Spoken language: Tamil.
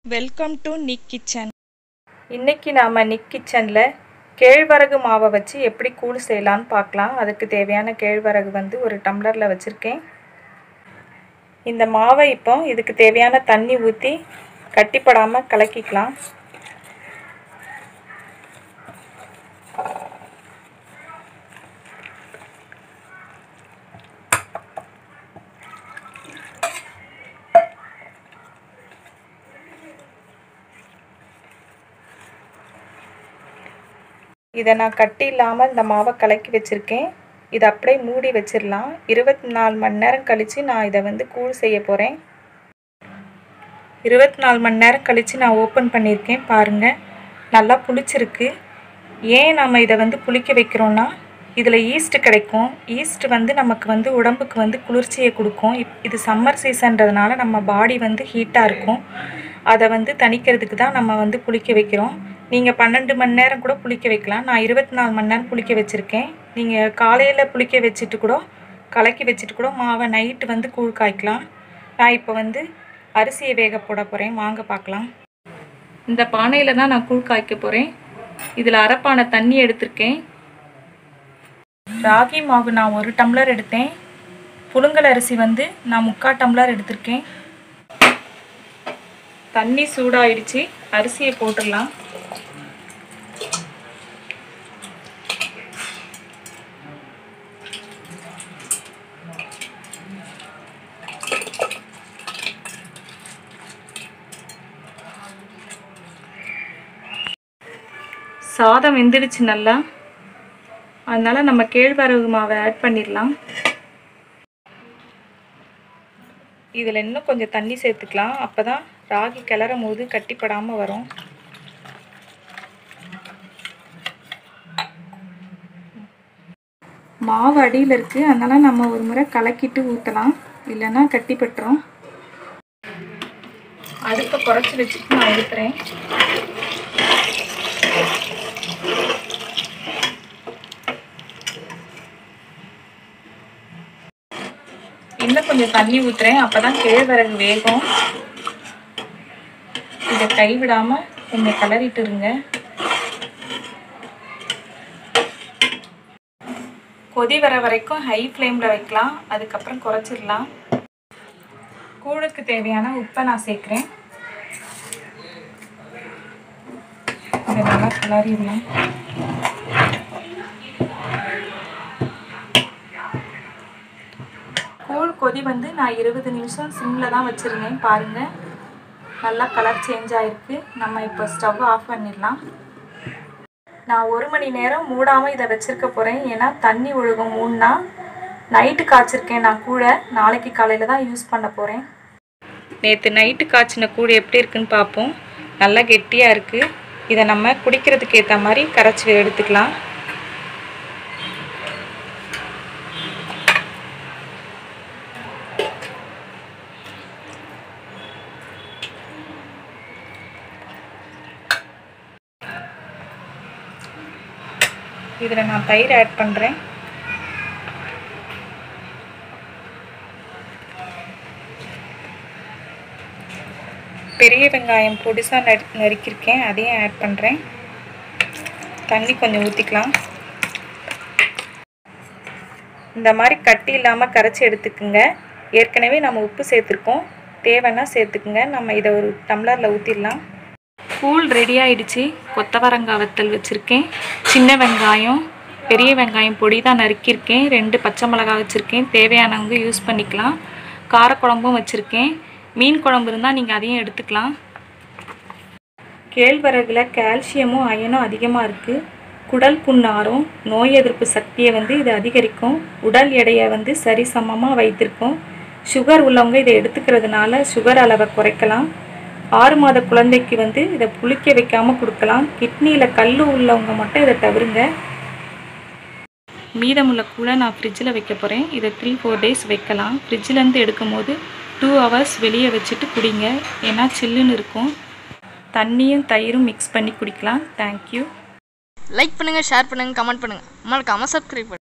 வெல்கம் டு நிக் கிச்சன் இன்னைக்கு நாம் நிக் கிச்சனில் கேழ்வரகு மாவை வச்சு எப்படி கூழ் செய்யலான்னு பார்க்கலாம் அதுக்கு தேவையான கேழ்வரகு வந்து ஒரு டம்ளரில் வச்சுருக்கேன் இந்த மாவை இப்போ இதுக்கு தேவையான தண்ணி ஊற்றி கட்டிப்படாமல் கலக்கிக்கலாம் இதை நான் கட்டி இல்லாமல் இந்த மாவை கலக்கி வச்சுருக்கேன் இதை அப்படியே மூடி வச்சிடலாம் இருபத்தி நாலு மணி நேரம் கழித்து நான் இதை வந்து கூழ் செய்ய போகிறேன் இருபத்தி நாலு மணி நேரம் கழித்து நான் ஓப்பன் பண்ணியிருக்கேன் பாருங்கள் நல்லா புளிச்சிருக்கு ஏன் நம்ம இதை வந்து புளிக்க வைக்கிறோன்னா இதில் ஈஸ்ட் கிடைக்கும் ஈஸ்ட் வந்து நமக்கு வந்து உடம்புக்கு வந்து குளிர்ச்சியை கொடுக்கும் இப் இது சம்மர் சீசன்றதுனால நம்ம பாடி வந்து ஹீட்டாக இருக்கும் அதை வந்து தணிக்கிறதுக்கு தான் நம்ம வந்து புளிக்க வைக்கிறோம் நீங்கள் பன்னெண்டு மணி நேரம் கூட புளிக்க வைக்கலாம் நான் இருபத்தி நாலு மணி நேரம் புளிக்க வச்சுருக்கேன் நீங்கள் காலையில் புளிக்க வச்சுட்டு கூட கலக்கி வச்சுட்டு கூட மாவை நைட்டு வந்து கூழ் காய்க்கலாம் நான் இப்போ வந்து அரிசியை வேக போட போகிறேன் வாங்க பார்க்கலாம் இந்த பானையில் தான் நான் கூழ் காய்க்க போகிறேன் இதில் அரைப்பானை தண்ணி எடுத்திருக்கேன் ராகி மாவு நான் ஒரு டம்ளர் எடுத்தேன் புழுங்கல் அரிசி வந்து நான் முக்கால் டம்ளர் எடுத்திருக்கேன் தண்ணி சூடாயிடுச்சு அரிசியை போட்டுடலாம் சாதம் வெந்துடுச்சு நல்லா அதனால் நம்ம கேழ்வரகு மாவை ஆட் பண்ணிடலாம் இதில் இன்னும் கொஞ்சம் தண்ணி சேர்த்துக்கலாம் அப்போ தான் ராகி கிளறும் போது கட்டிப்படாமல் வரும் மாவு அடியில் இருக்குது அதனால் நம்ம ஒரு முறை கலக்கிட்டு ஊற்றலாம் இல்லைன்னா கட்டிப்பட்டுரும் அடுப்பை குறைச்சி வச்சுட்டு நான் ஊற்றுறேன் இன்னும் கொஞ்சம் தண்ணி ஊற்றுறேன் அப்போ தான் கேழ்வரகு வேகும் இதை கைவிடாமல் கொஞ்சம் கிளறிட்டு இருங்க கொதி வர வரைக்கும் ஹை ஃப்ளேமில் வைக்கலாம் அதுக்கப்புறம் குறைச்சிடலாம் கூழுக்கு தேவையான உப்பை நான் சேர்க்குறேன் இதை நல்லா கிளறிடலாம் கூழ் கொதி வந்து நான் இருபது நிமிஷம் சிம்மில் தான் வச்சுருந்தேன் பாருங்கள் நல்லா கலர் சேஞ்ச் ஆகிருக்கு நம்ம இப்போ ஸ்டவ் ஆஃப் பண்ணிடலாம் நான் ஒரு மணி நேரம் மூடாமல் இதை வச்சுருக்க போகிறேன் ஏன்னா தண்ணி ஒழுகும் மூணுனா நைட்டு காய்ச்சிருக்கேன் நான் கூட நாளைக்கு காலையில் தான் யூஸ் பண்ண போகிறேன் நேற்று நைட்டு காய்ச்சின கூடு எப்படி இருக்குன்னு பார்ப்போம் நல்லா கெட்டியாக இருக்குது இதை நம்ம குடிக்கிறதுக்கு ஏற்ற மாதிரி கரைச்சி எடுத்துக்கலாம் இதில் நான் தயிர் ஆட் பண்ணுறேன் பெரிய வெங்காயம் பொடிசாக நறு நறுக்கியிருக்கேன் அதையும் ஆட் பண்ணுறேன் தண்ணி கொஞ்சம் ஊற்றிக்கலாம் இந்த மாதிரி கட்டி இல்லாமல் கரைச்சி எடுத்துக்குங்க ஏற்கனவே நம்ம உப்பு சேர்த்துருக்கோம் தேவைன்னா சேர்த்துக்குங்க நம்ம இதை ஒரு டம்ளரில் ஊற்றிடலாம் கூழ் ரெடி ஆயிடுச்சு கொத்தவரங்காய் வத்தல் வச்சுருக்கேன் சின்ன வெங்காயம் பெரிய வெங்காயம் பொடி தான் நறுக்கியிருக்கேன் ரெண்டு பச்சை மிளகாய் வச்சுருக்கேன் தேவையானவங்க யூஸ் பண்ணிக்கலாம் காரக்குழம்பும் வச்சுருக்கேன் மீன் குழம்பு இருந்தால் நீங்கள் அதையும் எடுத்துக்கலாம் கேழ்வரகில் கால்சியமும் அயனும் அதிகமாக இருக்குது குடல் புண்ணாரும் நோய் எதிர்ப்பு சக்தியை வந்து இது அதிகரிக்கும் உடல் எடையை வந்து சரிசமமாக வைத்திருக்கும் சுகர் உள்ளவங்க இதை எடுத்துக்கிறதுனால சுகர் அளவை குறைக்கலாம் ஆறு மாத குழந்தைக்கு வந்து இதை புளிக்க வைக்காமல் கொடுக்கலாம் கிட்னியில் கல் உள்ளவங்க மட்டும் இதை தவிருங்க மீதமுள்ள கூழை நான் ஃப்ரிட்ஜில் வைக்க போகிறேன் இதை த்ரீ ஃபோர் டேஸ் வைக்கலாம் ஃப்ரிட்ஜிலேருந்து எடுக்கும் போது டூ ஹவர்ஸ் வெளியே வச்சுட்டு குடிங்க ஏன்னா சில்லுன்னு இருக்கும் தண்ணியும் தயிரும் மிக்ஸ் பண்ணி குடிக்கலாம் தேங்க்யூ லைக் பண்ணுங்கள் ஷேர் பண்ணுங்கள் கமெண்ட் பண்ணுங்கள் மறக்காமல் சப்ஸ்கிரைப் பண்ணுங்கள்